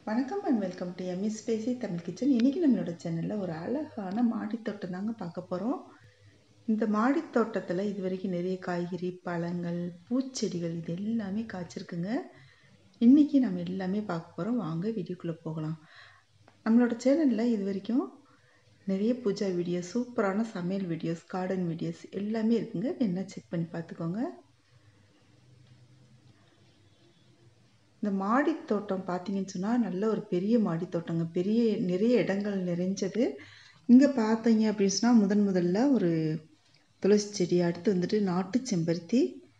வணக்கம் and welcome to ME spacey Tamil kitchen இன்றைக்கி நம்மளோட சேனலில் ஒரு அழகான மாடித்தோட்டம் தாங்க பார்க்க போகிறோம் இந்த மாடித்தோட்டத்தில் இது வரைக்கும் நிறைய காய்கறி பழங்கள் பூச்செடிகள் இது எல்லாமே காய்ச்சிருக்குங்க இன்றைக்கி நம்ம எல்லாமே பார்க்க போகிறோம் வாங்க வீடியோக்குள்ளே போகலாம் நம்மளோட சேனலில் இது வரைக்கும் நிறைய பூஜா வீடியோஸ் சூப்பரான சமையல் வீடியோஸ் கார்டன் வீடியோஸ் எல்லாமே இருக்குங்க என்ன செக் பண்ணி பார்த்துக்கோங்க இந்த மாடி தோட்டம் பார்த்தீங்கன்னு சொன்னால் நல்ல ஒரு பெரிய மாடி தோட்டங்க பெரிய நிறைய இடங்கள் நிறைஞ்சது இங்கே பார்த்தீங்க அப்படின்னு சொன்னால் முதன் முதல்ல ஒரு துளசி செடி அடுத்து வந்துட்டு நாட்டு செம்பருத்தி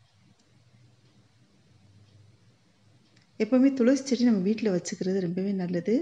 எப்போவுமே துளசி செடி நம்ம வீட்டில் வச்சுக்கிறது ரொம்பவே நல்லது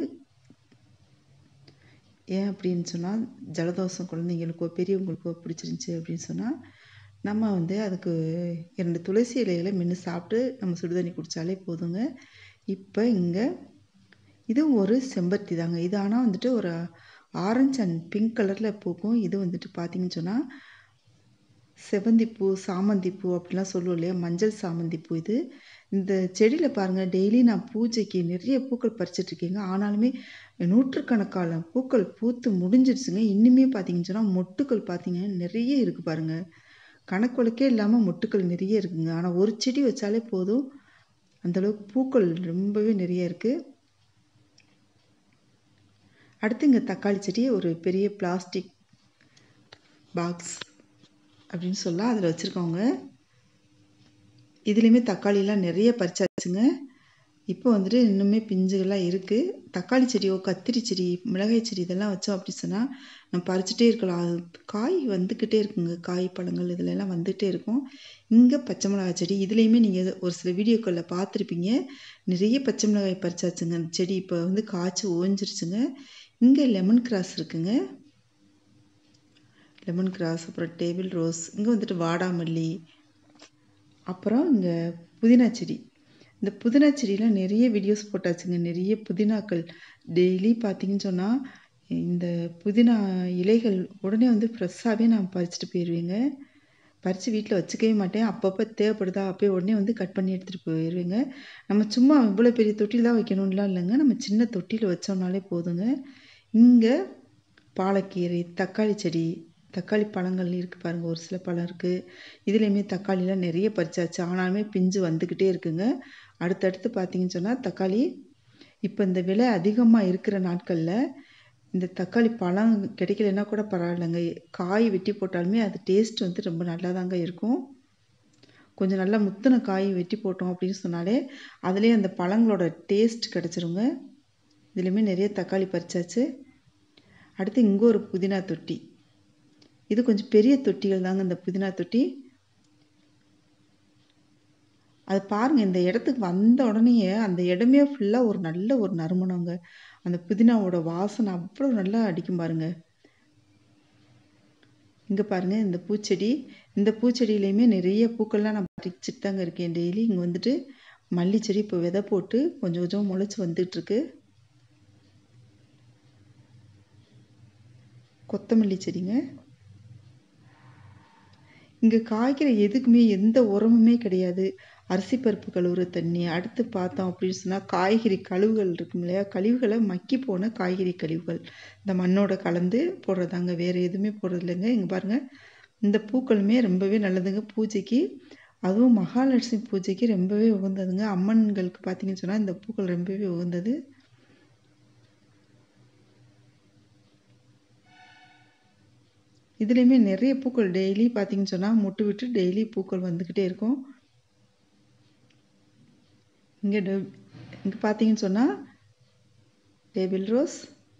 ஏன் அப்படின்னு சொன்னால் ஜலதோஷம் குழந்தைங்களுக்கோ பெரியவங்களுக்கோ பிடிச்சிருந்துச்சி அப்படின்னு சொன்னால் நம்ம வந்து அதுக்கு இரண்டு துளசி இலைகளை மென்று சாப்பிட்டு நம்ம சுடுதண்ணி குடித்தாலே போதுங்க இப்போ இங்கே இது ஒரு செம்பருத்தி தாங்க இது ஆனால் வந்துட்டு ஒரு ஆரஞ்சு அண்ட் பிங்க் கலரில் பூக்கும் இது வந்துட்டு பார்த்திங்கன்னு சொன்னால் செவந்திப்பூ சாமந்திப்பூ அப்படிலாம் சொல்லுவோம் இல்லையா மஞ்சள் சாமந்திப்பூ இது இந்த செடியில் பாருங்கள் டெய்லி நான் பூஜைக்கு நிறைய பூக்கள் பறிச்சிட்ருக்கேங்க ஆனாலுமே நூற்றுக்கணக்கான பூக்கள் பூத்து முடிஞ்சிடுச்சுங்க இன்னுமே பார்த்தீங்கன்னு சொன்னால் மொட்டுக்கள் பார்த்தீங்கன்னா நிறைய இருக்குது பாருங்கள் கணக்கு இல்லாமல் மொட்டுக்கள் நிறைய இருக்குங்க ஆனால் ஒரு செடி வச்சாலே போதும் அந்தளவுக்கு பூக்கள் ரொம்பவே நிறைய இருக்குது அடுத்து இங்கே தக்காளி செடி ஒரு பெரிய பிளாஸ்டிக் பாக்ஸ் அப்படின்னு சொல்லலாம் அதில் வச்சுருக்கோங்க இதுலேயுமே தக்காளிலாம் நிறைய பறிச்சாச்சுங்க இப்போ வந்துட்டு இன்னுமே பிஞ்சுகள்லாம் இருக்குது தக்காளி செடியோ கத்திரி செடி மிளகாய் செடி இதெல்லாம் வச்சோம் அப்படி சொன்னால் நம்ம பறிச்சுட்டே இருக்கலாம் அது காய் வந்துக்கிட்டே இருக்குங்க காய் பழங்கள் இதில் எல்லாம் வந்துகிட்டே இருக்கும் இங்கே பச்சை மிளகாய் செடி இதுலேயுமே நீங்கள் ஒரு சில வீடியோக்களில் பார்த்துருப்பீங்க நிறைய பச்சை மிளகாய் பறிச்சாச்சுங்க அந்த செடி இப்போ வந்து காய்ச்சி ஓஞ்சிருச்சுங்க இங்கே லெமன் கிராஸ் இருக்குங்க லெமன் கிராஸ் அப்புறம் டேபிள் ரோஸ் இங்கே வந்துட்டு வாடாமல்லி அப்புறம் இங்கே புதினா செடி இந்த புதினா செடியில் நிறைய வீடியோஸ் போட்டாச்சுங்க நிறைய புதினாக்கள் டெய்லி பார்த்தீங்கன்னு சொன்னால் இந்த புதினா இலைகள் உடனே வந்து ஃப்ரெஷ்ஷாகவே நான் பறிச்சுட்டு போயிடுவேங்க பறித்து வீட்டில் வச்சுக்கவே மாட்டேன் அப்பப்போ தேவைப்படுதா அப்போயே உடனே வந்து கட் பண்ணி எடுத்துகிட்டு போயிடுவேங்க நம்ம சும்மா இவ்வளோ பெரிய தொட்டில் தான் வைக்கணும்லாம் இல்லைங்க நம்ம சின்ன தொட்டியில் வச்சோம்னாலே போதுங்க இங்கே பாலக்கீரை தக்காளி செடி தக்காளி பழங்கள் இருக்குது பாருங்கள் ஒரு சில பழம் இருக்குது இதுலேயுமே தக்காளிலாம் நிறைய பறிச்சாச்சு ஆனாலுமே பிஞ்சு வந்துக்கிட்டே இருக்குங்க அடுத்தடுத்து பார்த்தீங்கன்னு சொன்னால் தக்காளி இப்போ இந்த விலை அதிகமாக இருக்கிற நாட்களில் இந்த தக்காளி பழம் கிடைக்கலன்னா கூட பரவாயில்லைங்க காய் வெட்டி போட்டாலுமே அது டேஸ்ட் வந்து ரொம்ப நல்லா தாங்க இருக்கும் கொஞ்சம் நல்லா முத்தின காய் வெட்டி போட்டோம் அப்படின்னு சொன்னாலே அதுலேயே அந்த பழங்களோட டேஸ்ட் கிடச்சிருங்க இதுலேயுமே நிறைய தக்காளி பறிச்சாச்சு அடுத்து இங்கே ஒரு புதினா தொட்டி இது கொஞ்சம் பெரிய தொட்டிகள் தாங்க இந்த புதினா தொட்டி அது பாருங்கள் இந்த இடத்துக்கு வந்த உடனே அந்த இடமே ஃபுல்லாக ஒரு நல்ல ஒரு நறுமணங்க அந்த புதினாவோட வாசனை அவ்வளோ நல்லா அடிக்கும் பாருங்க இங்கே பாருங்கள் இந்த பூச்செடி இந்த பூச்செடியிலையுமே நிறைய பூக்கள்லாம் நான் பறிச்சுட்டு தாங்க இருக்கேன் டெய்லி இங்கே வந்துட்டு மல்லிச்செடி இப்போ விதை போட்டு கொஞ்சம் கொஞ்சம் முளைச்சி வந்துட்டுருக்கு கொத்தமல்லி செடிங்க இங்கே காய்க்கிற எதுக்குமே எந்த உரமுமே கிடையாது அரிசி பருப்பு கழுவுற தண்ணி அடுத்து பார்த்தோம் அப்படின்னு சொன்னால் காய்கறி கழிவுகள் இருக்கும் இல்லையா கழிவுகளை மக்கி போன காய்கறி கழிவுகள் இந்த மண்ணோட கலந்து போடுறதாங்க வேறு எதுவுமே போடுறது இல்லைங்க இங்கே பாருங்கள் இந்த பூக்களுமே ரொம்பவே நல்லதுங்க பூஜைக்கு அதுவும் மகாலட்சுமி பூஜைக்கு ரொம்பவே உகந்ததுங்க அம்மன்களுக்கு பார்த்தீங்கன்னு சொன்னால் இந்த பூக்கள் ரொம்பவே உகந்தது இதுலேயுமே நிறைய பூக்கள் டெய்லி பார்த்தீங்கன்னு சொன்னால் முட்டு விட்டு டெய்லி பூக்கள் வந்துக்கிட்டே இருக்கும் இங்கே இங்கே பார்த்தீங்கன்னு சொன்னால் டேபிள் ரோஸ்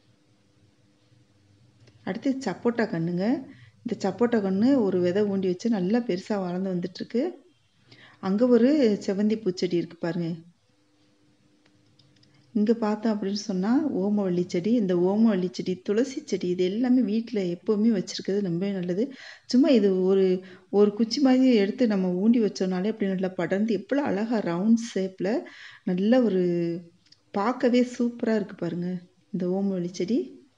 அடுத்து சப்போட்டா கண்ணுங்க இந்த சப்போட்டா கன்று ஒரு விதை ஊண்டி வச்சு நல்லா பெருசாக வளர்ந்து வந்துட்டுருக்கு அங்கே ஒரு செவந்தி பூச்செடி இருக்குது பாருங்கள் இங்கே பார்த்தோம் அப்படின்னு சொன்னால் ஓமவள்ளி செடி இந்த ஓமவள்ளி செடி துளசி செடி இது எல்லாமே வீட்டில் எப்போவுமே வச்சுருக்கிறது ரொம்பவே நல்லது சும்மா இது ஒரு ஒரு குச்சி மாதிரி எடுத்து நம்ம ஊண்டி வச்சோம்னாலே அப்படி நல்லா படர்ந்து எவ்வளோ அழகாக ரவுண்ட் ஷேப்பில் நல்ல ஒரு பார்க்கவே சூப்பராக இருக்குது பாருங்கள் இந்த ஓமவள்ளி செடி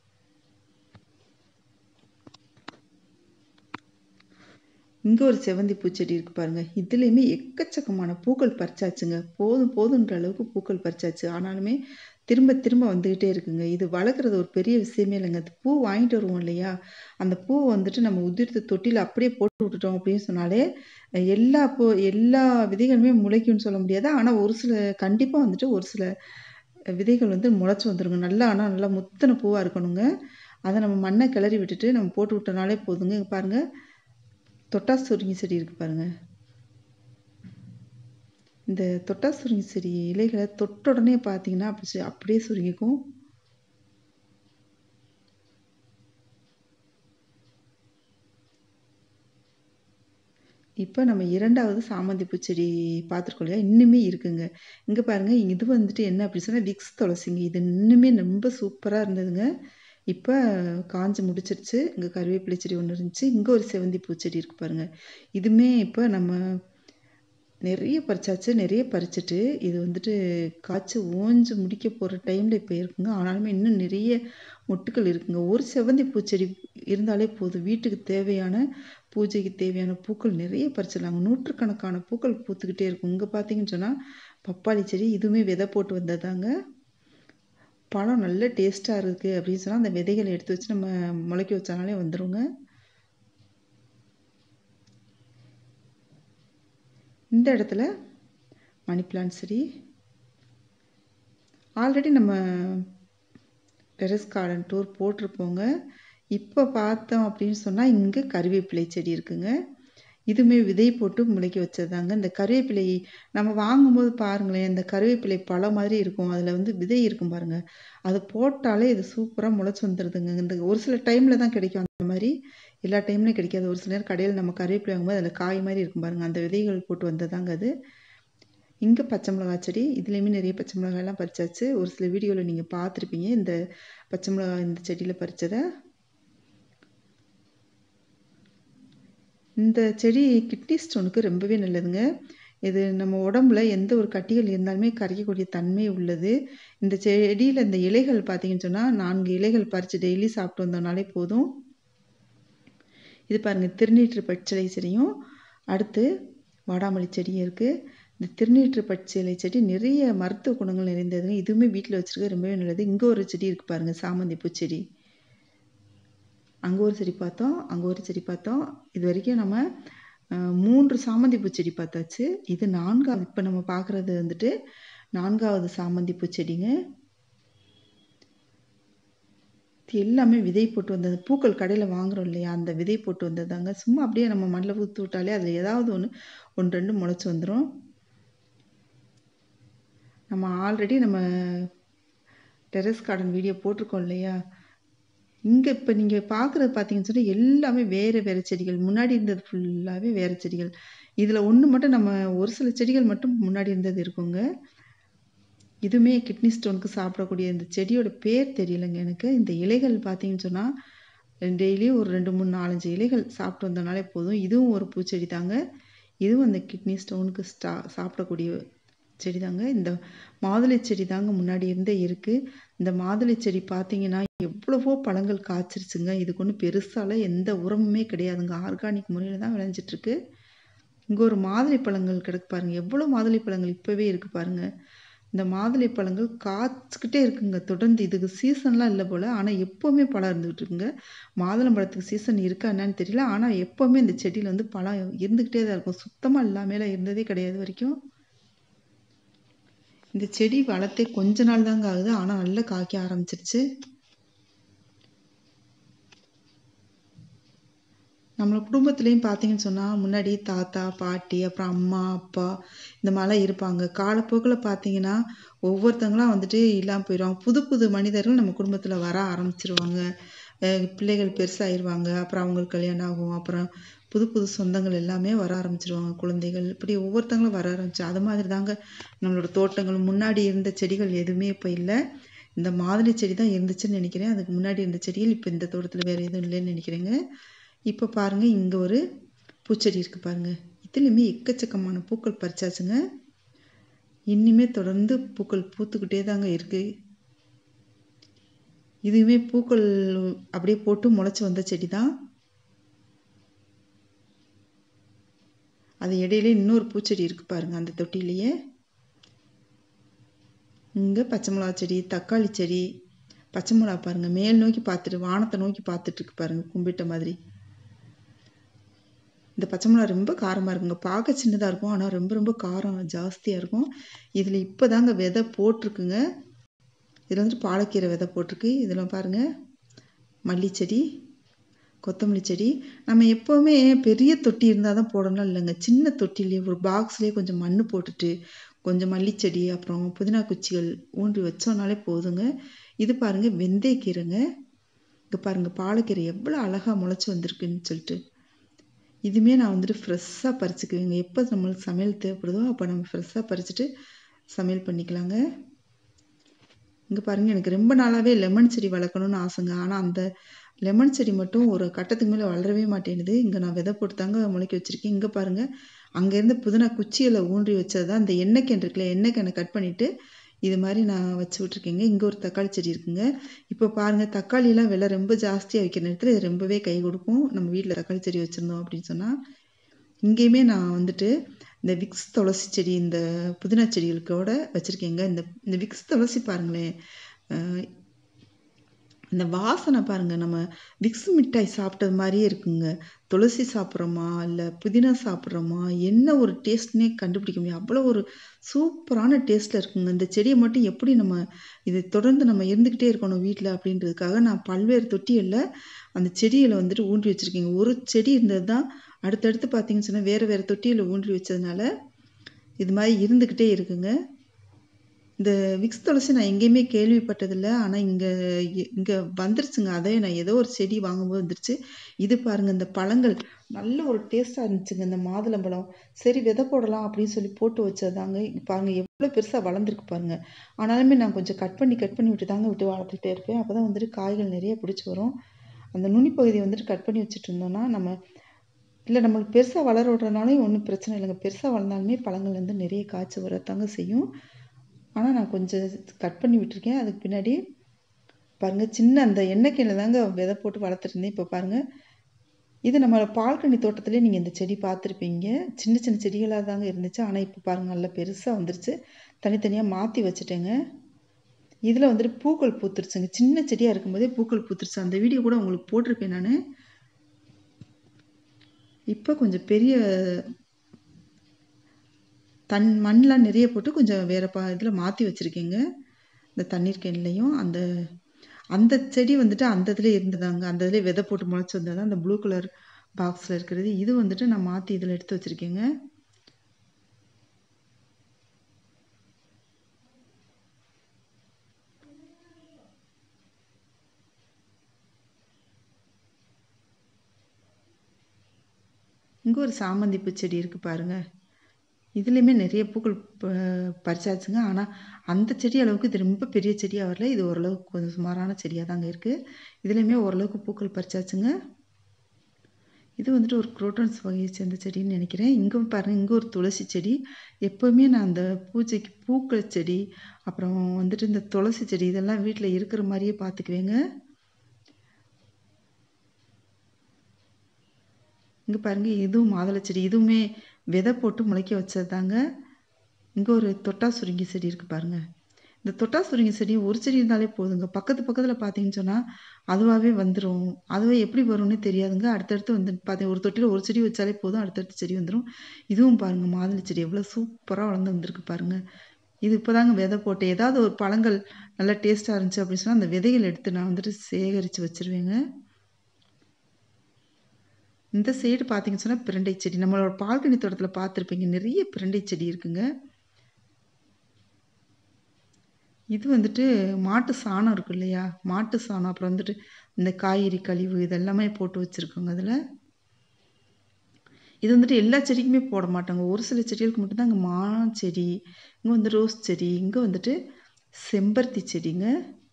இங்கே ஒரு செவந்தி பூச்செடி இருக்குது பாருங்கள் இதுலேயுமே எக்கச்சக்கமான பூக்கள் பறிச்சாச்சுங்க போதும் போதுன்ற அளவுக்கு பூக்கள் பறிச்சாச்சு ஆனாலுமே திரும்ப திரும்ப வந்துக்கிட்டே இருக்குங்க இது வளர்க்குறது ஒரு பெரிய விஷயமே இல்லைங்க அது பூ வாங்கிட்டு வருவோம் இல்லையா அந்த பூ வந்துட்டு நம்ம உதிர்த்து தொட்டியில் அப்படியே போட்டு விட்டுட்டோம் அப்படின்னு சொன்னாலே எல்லா பூ எல்லா விதைகளுமே முளைக்கும்னு சொல்ல முடியாது ஆனால் ஒரு சில கண்டிப்பாக வந்துட்டு ஒரு சில விதைகள் வந்து முளைச்சி வந்துருங்க நல்லா ஆனால் நல்லா முத்தின பூவாக இருக்கணுங்க அதை நம்ம மண்ணை கிளறி விட்டுட்டு நம்ம போட்டு விட்டனாலே போதுங்க இங்க பாருங்க தொட்டா சுருங்கி செடி இருக்கு பாருங்க இந்த தொட்டா சுருங்கி செடி இலைகளை தொட்ட உடனே பார்த்தீங்கன்னா அப்படி சு- அப்படியே சுருங்கிக்கும் இப்போ நம்ம இரண்டாவது சாமந்தி பூச்செடி பார்த்துருக்கோம் இல்லையா இன்னுமே இருக்குங்க இங்கே பாருங்க இது வந்துட்டு என்ன அப்படி சொன்னால் விக்ஸ் துளசிங்க இது இன்னுமே ரொம்ப சூப்பராக இருந்ததுங்க இப்போ காஞ்சு முடிச்சிருச்சு இங்கே கருவேப்பிலை செடி ஒன்று இருந்துச்சு இங்கே ஒரு செவந்தி பூச்செடி இருக்கு பாருங்க இதுமே இப்போ நம்ம நிறைய பறிச்சாச்சு நிறைய பறிச்சுட்டு இது வந்துட்டு காய்ச்சி ஓஞ்சு முடிக்க போகிற டைமில் இப்போ இருக்குங்க ஆனாலுமே இன்னும் நிறைய மொட்டுக்கள் இருக்குங்க ஒரு செவந்தி பூச்செடி இருந்தாலே போதும் வீட்டுக்கு தேவையான பூஜைக்கு தேவையான பூக்கள் நிறைய பறிச்சிடலாங்க நூற்றுக்கணக்கான பூக்கள் பூத்துக்கிட்டே இருக்கும் இங்கே பார்த்தீங்கன்னு சொன்னால் பப்பாளி செடி இதுவுமே விதை போட்டு வந்ததாங்க பழம் நல்ல டேஸ்ட்டாக இருக்குது அப்படின்னு சொன்னால் அந்த விதைகளை எடுத்து வச்சு நம்ம முளைக்க வச்சாலே வந்துருங்க இந்த இடத்துல மணி பிளான்ட் செடி ஆல்ரெடி நம்ம டெரஸ் கார்டன் டூர் போட்டிருப்போங்க இப்போ பார்த்தோம் அப்படின்னு சொன்னால் இங்கே கருவேப்பிலை செடி இருக்குங்க இதுவுமே விதை போட்டு முளைக்க வச்சதாங்க இந்த கருவேப்பிலை நம்ம வாங்கும்போது பாருங்களேன் இந்த கருவேப்பிலை பழம் மாதிரி இருக்கும் அதில் வந்து விதை இருக்கும் பாருங்க அது போட்டாலே இது சூப்பராக முளைச்சி வந்துடுதுங்க இந்த ஒரு சில டைமில் தான் கிடைக்கும் அந்த மாதிரி எல்லா டைம்லையும் கிடைக்காது ஒரு சில நேரம் கடையில் நம்ம கருவேப்பிலை வாங்கும்போது அதில் காய் மாதிரி இருக்கும் பாருங்க அந்த விதைகள் போட்டு வந்ததாங்க அது இங்கே பச்சை மிளகாய் செடி இதுலேயுமே நிறைய பச்சை மிளகாயெல்லாம் பறிச்சாச்சு ஒரு சில வீடியோவில் நீங்கள் பார்த்துருப்பீங்க இந்த பச்சை மிளகாய் இந்த செடியில் பறிச்சதை இந்த செடி கிட்னி ஸ்டோனுக்கு ரொம்பவே நல்லதுங்க இது நம்ம உடம்புல எந்த ஒரு கட்டிகள் இருந்தாலுமே கரைக்கக்கூடிய தன்மை உள்ளது இந்த செடியில் இந்த இலைகள் பார்த்தீங்கன்னு சொன்னால் நான்கு இலைகள் பறித்து டெய்லி சாப்பிட்டு வந்தோம்னாலே போதும் இது பாருங்கள் திருநீற்று பச்சிலை செடியும் அடுத்து வாடாமல்லி செடியும் இருக்குது இந்த திருநீற்று பச்சிலை செடி நிறைய மருத்துவ குணங்கள் நிறைந்ததுங்க இதுவுமே வீட்டில் வச்சுருக்க ரொம்பவே நல்லது இங்கே ஒரு செடி இருக்குது பாருங்கள் சாமந்தி பூச்செடி அங்கே ஒரு செடி பார்த்தோம் அங்கே ஒரு செடி பார்த்தோம் இது வரைக்கும் நம்ம அஹ், மூன்று சாமந்தி பூச்செடி பார்த்தாச்சு இது நான்காவது இப்போ நம்ம பார்க்குறது வந்துட்டு நான்காவது சாமந்தி பூச்செடிங்க இது எல்லாமே விதை போட்டு வந்தது பூக்கள் கடையில் வாங்குறோம் இல்லையா அந்த விதை போட்டு வந்ததாங்க சும்மா அப்படியே நம்ம மண்ணில் ஊற்றி விட்டாலே அதில் ஏதாவது ஒன்று ஒன்று ரெண்டு முளைச்சி வந்துடும் நம்ம ஆல்ரெடி நம்ம டெரஸ் கார்டன் வீடியோ போட்டிருக்கோம் இல்லையா இங்கே இப்போ நீங்கள் பார்க்குறது பார்த்தீங்கன்னு சொன்னால் எல்லாமே வேறு வேறு செடிகள் முன்னாடி இருந்தது ஃபுல்லாகவே வேறு செடிகள் இதில் ஒன்று மட்டும் நம்ம ஒரு சில செடிகள் மட்டும் முன்னாடி இருந்தது இருக்குங்க இதுவுமே கிட்னி ஸ்டோனுக்கு சாப்பிடக்கூடிய இந்த செடியோட பேர் தெரியலைங்க எனக்கு இந்த இலைகள் பார்த்தீங்கன்னு சொன்னால் டெய்லியும் ஒரு ரெண்டு மூணு நாலஞ்சு இலைகள் சாப்பிட்டு வந்தோம்னாலே போதும் இதுவும் ஒரு பூச்செடி தாங்க இதுவும் அந்த கிட்னி ஸ்டோனுக்கு ஸ்டா சாப்பிடக்கூடிய செடி தாங்க இந்த மாதுளை செடி தாங்க முன்னாடி இருந்தே இருக்குது இந்த மாதுளை செடி பார்த்தீங்கன்னா எவ்வளவோ பழங்கள் காய்ச்சிருச்சுங்க இதுக்கு ஒன்றும் பெருசால எந்த உரமுமே கிடையாதுங்க ஆர்கானிக் முறையில் தான் விளைஞ்சிட்ருக்கு இங்கே ஒரு மாதுளை பழங்கள் கிடக்கு பாருங்க எவ்வளோ மாதுளை பழங்கள் இப்போவே இருக்குது பாருங்க இந்த மாதுளை பழங்கள் காய்ச்சிக்கிட்டே இருக்குங்க தொடர்ந்து இதுக்கு சீசன்லாம் இல்லை போல் ஆனால் எப்போவுமே பழம் இருந்துகிட்டு இருக்குங்க மாதுளம்பழத்துக்கு சீசன் இருக்கா என்னன்னு தெரியல ஆனால் எப்போவுமே இந்த செடியில் வந்து பழம் இருந்துக்கிட்டே தான் இருக்கும் சுத்தமாக இல்லாமலாம் இருந்ததே கிடையாது வரைக்கும் இந்த செடி வளர்த்தே கொஞ்ச நாள் தாங்க ஆகுது ஆனால் நல்லா காய்க்க ஆரம்பிச்சிருச்சு நம்மள குடும்பத்துலேயும் பார்த்தீங்கன்னு சொன்னால் முன்னாடி தாத்தா பாட்டி அப்புறம் அம்மா அப்பா இந்த மாதிரிலாம் இருப்பாங்க காலப்போக்கில் பார்த்தீங்கன்னா ஒவ்வொருத்தங்களாம் வந்துட்டு இல்லாமல் போயிடுவாங்க புது புது மனிதர்கள் நம்ம குடும்பத்தில் வர ஆரம்பிச்சிருவாங்க அஹ் பிள்ளைகள் பெருசாயிருவாங்க அப்புறம் அவங்களுக்கு கல்யாணம் ஆகும் அப்புறம் புது புது சொந்தங்கள் எல்லாமே வர ஆரம்பிச்சிருவாங்க குழந்தைகள் இப்படி ஒவ்வொருத்தங்களும் வர ஆரம்பிச்சு அது மாதிரி தாங்க நம்மளோட தோட்டங்கள் முன்னாடி இருந்த செடிகள் எதுவுமே இப்போ இல்லை இந்த மாதுளை செடி தான் இருந்துச்சுன்னு நினைக்கிறேன் அதுக்கு முன்னாடி இருந்த செடிகள் இப்போ இந்த தோட்டத்தில் வேறு எதுவும் இல்லைன்னு நினைக்கிறேங்க இப்போ பாருங்க இங்கே ஒரு பூச்செடி இருக்குது பாருங்க இதுலேயுமே எக்கச்சக்கமான பூக்கள் பறிச்சாச்சுங்க இன்னுமே தொடர்ந்து பூக்கள் பூத்துக்கிட்டே தாங்க இருக்கு இதுவுமே பூக்கள் அப்படியே போட்டு முளைச்சி வந்த செடி தான் அது இடையில இன்னொரு பூச்செடி இருக்கு பாருங்க அந்த தொட்டிலேயே இங்கே பச்சை மிளகா செடி தக்காளி செடி பச்சை மிளகா பாருங்கள் மேல் நோக்கி பார்த்துட்டு வானத்தை நோக்கி பார்த்துட்டு இருக்கு பாருங்கள் கும்பிட்ட மாதிரி இந்த பச்சை மிளகா ரொம்ப காரமாக இருக்குங்க பார்க்க சின்னதாக இருக்கும் ஆனால் ரொம்ப ரொம்ப காரம் ஜாஸ்தியாக இருக்கும் இதில் இப்போ தாங்க விதை போட்டிருக்குங்க இதில் வந்துட்டு பாலக்கீரை விதை போட்டிருக்கு இதில் பாருங்கள் மல்லிச்செடி கொத்தமல்லி செடி நம்ம எப்போவுமே பெரிய தொட்டி இருந்தால் தான் போடணும் இல்லைங்க சின்ன தொட்டிலேயே ஒரு பாக்ஸ்லேயே கொஞ்சம் மண் போட்டுட்டு கொஞ்சம் மல்லிச்செடி அப்புறம் புதினா குச்சிகள் ஊன்றி வச்சோம்னாலே போதுங்க இது பாருங்கள் வெந்தயக்கீரைங்க இங்கே பாருங்கள் பாலக்கீரை எவ்வளோ அழகாக முளைச்சி வந்திருக்குன்னு சொல்லிட்டு இதுவுமே நான் வந்துட்டு ஃப்ரெஷ்ஷாக பறிச்சுக்குவேங்க எப்போ நம்மளுக்கு சமையல் தேவைப்படுதோ அப்போ நம்ம ஃப்ரெஷ்ஷாக பறிச்சுட்டு சமையல் பண்ணிக்கலாங்க இங்கே பாருங்கள் எனக்கு ரொம்ப நாளாகவே லெமன் செடி வளர்க்கணும்னு ஆசைங்க ஆனால் அந்த லெமன் செடி மட்டும் ஒரு கட்டத்துக்கு மேலே வளரவே மாட்டேங்குது இங்கே நான் விதை போட்டு தாங்க முளைக்க வச்சுருக்கேன் இங்கே பாருங்கள் அங்கேருந்து புதினா குச்சியில் ஊன்றி வச்சது தான் இந்த எண்ணெய் கேன் இருக்குல்ல எண்ணெய் கேனை கட் பண்ணிவிட்டு இது மாதிரி நான் வச்சு விட்ருக்கேங்க இங்கே ஒரு தக்காளி செடி இருக்குங்க இப்போ பாருங்கள் தக்காளிலாம் விலை ரொம்ப ஜாஸ்தியாக வைக்கிற நேரத்தில் இது ரொம்பவே கை கொடுக்கும் நம்ம வீட்டில் தக்காளி செடி வச்சுருந்தோம் அப்படின்னு சொன்னால் இங்கேயுமே நான் வந்துட்டு இந்த விக்ஸ் துளசி செடி இந்த புதினா செடிகளுக்கோட வச்சுருக்கேங்க இந்த இந்த விக்ஸ் துளசி பாருங்களேன் இந்த வாசனை பாருங்கள் நம்ம விக்ஸ் மிட்டாய் சாப்பிட்டது மாதிரியே இருக்குங்க துளசி சாப்பிட்றோமா இல்லை புதினா சாப்பிட்றோமா என்ன ஒரு டேஸ்ட்னே கண்டுபிடிக்க முடியும் அவ்வளோ ஒரு சூப்பரான டேஸ்ட்டில் இருக்குங்க இந்த செடியை மட்டும் எப்படி நம்ம இதை தொடர்ந்து நம்ம இருந்துக்கிட்டே இருக்கணும் வீட்டில் அப்படின்றதுக்காக நான் பல்வேறு தொட்டிகளில் அந்த செடியில் வந்துட்டு ஊன்றி வச்சுருக்கேங்க ஒரு செடி இருந்தது தான் அடுத்தடுத்து பார்த்தீங்கன்னு சொன்னால் வேறு வேறு தொட்டியில் ஊன்றி வச்சதுனால இது மாதிரி இருந்துக்கிட்டே இருக்குங்க இந்த விக்ஸ் துளசி நான் எங்கேயுமே கேள்விப்பட்டதில்லை ஆனால் இங்கே இங்கே வந்துருச்சுங்க அதே நான் ஏதோ ஒரு செடி வாங்கும்போது வந்துருச்சு இது பாருங்கள் இந்த பழங்கள் நல்ல ஒரு டேஸ்ட்டாக இருந்துச்சுங்க இந்த மாதுளம்பழம் சரி விதை போடலாம் அப்படின்னு சொல்லி போட்டு வச்சதாங்க பாருங்கள் எவ்வளோ பெருசாக வளர்ந்துருக்கு பாருங்கள் ஆனாலுமே நான் கொஞ்சம் கட் பண்ணி கட் பண்ணி விட்டு தாங்க விட்டு வளர்த்துட்டே இருப்பேன் அப்போ தான் வந்துட்டு காய்கள் நிறைய பிடிச்சி வரும் அந்த நுனி பகுதியை வந்துட்டு கட் பண்ணி வச்சுட்டு இருந்தோம்னா நம்ம இல்லை நம்மளுக்கு பெருசாக வளர விட்றதுனாலும் ஒன்றும் பிரச்சனை இல்லைங்க பெருசாக வளர்ந்தாலுமே பழங்கள் வந்து நிறைய காய்ச்சி வரத்தாங்க செய்யும் ஆனால் நான் கொஞ்சம் கட் பண்ணி விட்டுருக்கேன் அதுக்கு பின்னாடி பாருங்கள் சின்ன அந்த எண்ணெய்க்கையில் தாங்க விதை போட்டு வளர்த்துருந்தேன் இப்போ பாருங்கள் இது நம்ம பால்கனி தோட்டத்திலே நீங்கள் இந்த செடி பார்த்துருப்பீங்க சின்ன சின்ன செடிகளாக தாங்க இருந்துச்சு ஆனால் இப்போ பாருங்கள் நல்லா பெருசாக வந்துருச்சு தனித்தனியாக மாற்றி வச்சுட்டேங்க இதில் வந்துட்டு பூக்கள் பூத்துருச்சுங்க சின்ன செடியாக இருக்கும்போதே பூக்கள் பூத்துருச்சு அந்த வீடியோ கூட உங்களுக்கு போட்டிருப்பேன் நான் இப்போ கொஞ்சம் பெரிய தன் மண்ணெலாம் நிறைய போட்டு கொஞ்சம் வேறு பா இதில் மாற்றி வச்சுருக்கேங்க இந்த தண்ணீர் கேன்லேயும் அந்த அந்த செடி வந்துட்டு அந்த இதில் இருந்ததாங்க அந்த இதில் விதை போட்டு முளைச்சி வந்தது அந்த ப்ளூ கலர் பாக்ஸில் இருக்கிறது இது வந்துட்டு நான் மாற்றி இதில் எடுத்து வச்சுருக்கேங்க இங்கே ஒரு சாமந்தி பூ செடி இருக்குது பாருங்கள் இதுலேயுமே நிறைய பூக்கள் பறிச்சாச்சுங்க ஆனால் அந்த செடி அளவுக்கு இது ரொம்ப பெரிய செடியாக வரல இது ஓரளவுக்கு கொஞ்சம் சுமாரான செடியாக தாங்க இருக்குது இதுலேயுமே ஓரளவுக்கு பூக்கள் பறிச்சாச்சுங்க இது வந்துட்டு ஒரு குரோட்டன்ஸ் வகையை சேர்ந்த செடின்னு நினைக்கிறேன் இங்கே பாருங்கள் இங்கே ஒரு துளசி செடி எப்போவுமே நான் அந்த பூஜைக்கு பூக்கள் செடி அப்புறம் வந்துட்டு இந்த துளசி செடி இதெல்லாம் வீட்டில் இருக்கிற மாதிரியே பார்த்துக்குவேங்க இங்கே பாருங்கள் இதுவும் மாதுளை செடி இதுவுமே விதை போட்டு முளைக்க வச்சது தாங்க இங்கே ஒரு தொட்டா சுருங்கி செடி இருக்குது பாருங்கள் இந்த தொட்டா சுருங்கி செடி ஒரு செடி இருந்தாலே போதுங்க பக்கத்து பக்கத்தில் பார்த்தீங்கன்னு சொன்னால் அதுவாகவே வந்துடும் அதுவே எப்படி வரும்னு தெரியாதுங்க அடுத்தடுத்து வந்து பார்த்தீங்க ஒரு தொட்டியில் ஒரு செடி வச்சாலே போதும் அடுத்தடுத்து செடி வந்துடும் இதுவும் பாருங்கள் மாதுளை செடி எவ்வளோ சூப்பராக வளர்ந்து வந்திருக்கு பாருங்கள் இது இப்போ தாங்க விதை போட்டு ஏதாவது ஒரு பழங்கள் நல்லா டேஸ்ட்டாக இருந்துச்சு அப்படின்னு சொன்னால் அந்த விதைகள் எடுத்து நான் வந்துட்டு சேகரித்து வச்சுருவேங்க இந்த சைடு பார்த்தீங்கன்னு சொன்னால் பிரண்டை செடி நம்மளோட பால்கனி தோட்டத்தில் பார்த்துருப்பீங்க நிறைய பிரண்டை செடி இருக்குங்க இது வந்துட்டு மாட்டு சாணம் இருக்கு இல்லையா மாட்டு சாணம் அப்புறம் வந்துட்டு இந்த காய்கறி கழிவு இதெல்லாமே போட்டு வச்சுருக்கோங்க அதில் இது வந்துட்டு எல்லா செடிக்குமே போட மாட்டாங்க ஒரு சில செடிகளுக்கு மட்டும்தான் இங்கே மா செடி இங்கே வந்து ரோஸ் செடி இங்கே வந்துட்டு செம்பருத்தி செடிங்க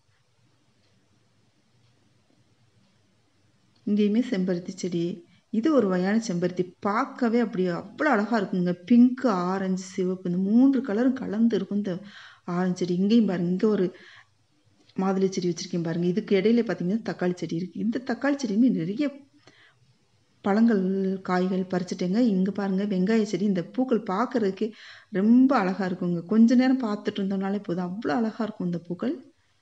இங்கேயுமே செம்பருத்தி செடி இது ஒரு வகையான செம்பருத்தி பார்க்கவே அப்படி அவ்வளோ அழகாக இருக்குங்க பிங்க்கு ஆரஞ்சு சிவப்பு இந்த மூன்று கலரும் கலந்து இருக்கும் இந்த ஆரஞ்சு செடி இங்கேயும் பாருங்க இங்கே ஒரு மாதுளை செடி வச்சுருக்கேன் பாருங்கள் இதுக்கு இடையில பார்த்தீங்கன்னா தக்காளி செடி இருக்குது இந்த தக்காளி செடியுமே நிறைய பழங்கள் காய்கள் பறிச்சுட்டேங்க இங்கே பாருங்கள் வெங்காய செடி இந்த பூக்கள் பார்க்குறதுக்கே ரொம்ப அழகாக இருக்குங்க கொஞ்ச நேரம் பார்த்துட்டு இருந்தோம்னாலே போதும் அவ்வளோ அழகாக இருக்கும் இந்த பூக்கள்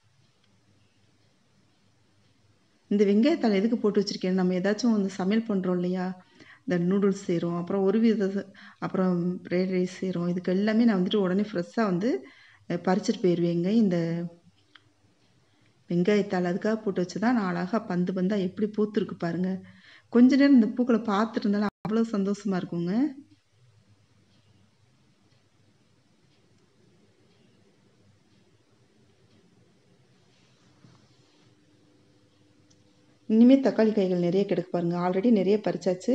இந்த வெங்காயத்தாள் எதுக்கு போட்டு வச்சுருக்கேன் நம்ம ஏதாச்சும் வந்து சமையல் பண்ணுறோம் இல்லையா இந்த நூடுல்ஸ் செய்கிறோம் அப்புறம் ஒரு வித அப்புறம் ஃப்ரைட் ரைஸ் செய்கிறோம் இதுக்கு எல்லாமே நான் வந்துட்டு உடனே ஃப்ரெஷ்ஷாக வந்து பறிச்சுட்டு போயிடுவேங்க இந்த வெங்காயத்தாள் அதுக்காக போட்டு வச்சு தான் நான் அழகாக பந்து பந்தாக எப்படி பூத்துருக்கு பாருங்கள் கொஞ்ச நேரம் இந்த பூக்களை பார்த்துட்டு இருந்தாலும் அவ்வளோ சந்தோஷமாக இருக்குங்க இனிமேல் தக்காளி காய்கள் நிறைய கிடைக்கு பாருங்க ஆல்ரெடி நிறைய பறிச்சாச்சு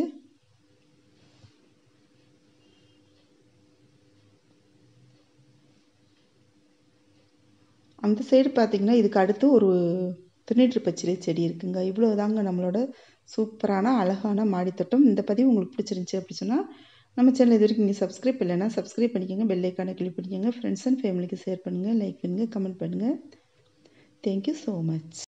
அந்த சைடு பார்த்தீங்கன்னா இதுக்கு அடுத்து ஒரு திருநீற்று பச்சிலை செடி இருக்குங்க இவ்வளோ தாங்க நம்மளோட சூப்பரான அழகான மாடித்தோட்டம் இந்த பதிவு உங்களுக்கு பிடிச்சிருந்துச்சி அப்படி சொன்னால் நம்ம சேனல் இது வரைக்கும் நீங்கள் சப்ஸ்கிரைப் இல்லைன்னா சப்ஸ்கிரைப் பண்ணிக்கோங்க பெல் ஐக்கானை கிளிக் பண்ணிக்கோங்க ஃப்ரெண்ட்ஸ் அண்ட் ஃபேமிலிக்கு ஷேர் பண்ணுங்கள் லைக் பண்ணுங்கள் கமெண்ட் பண்ணுங்கள் தேங்க்யூ ஸோ மச்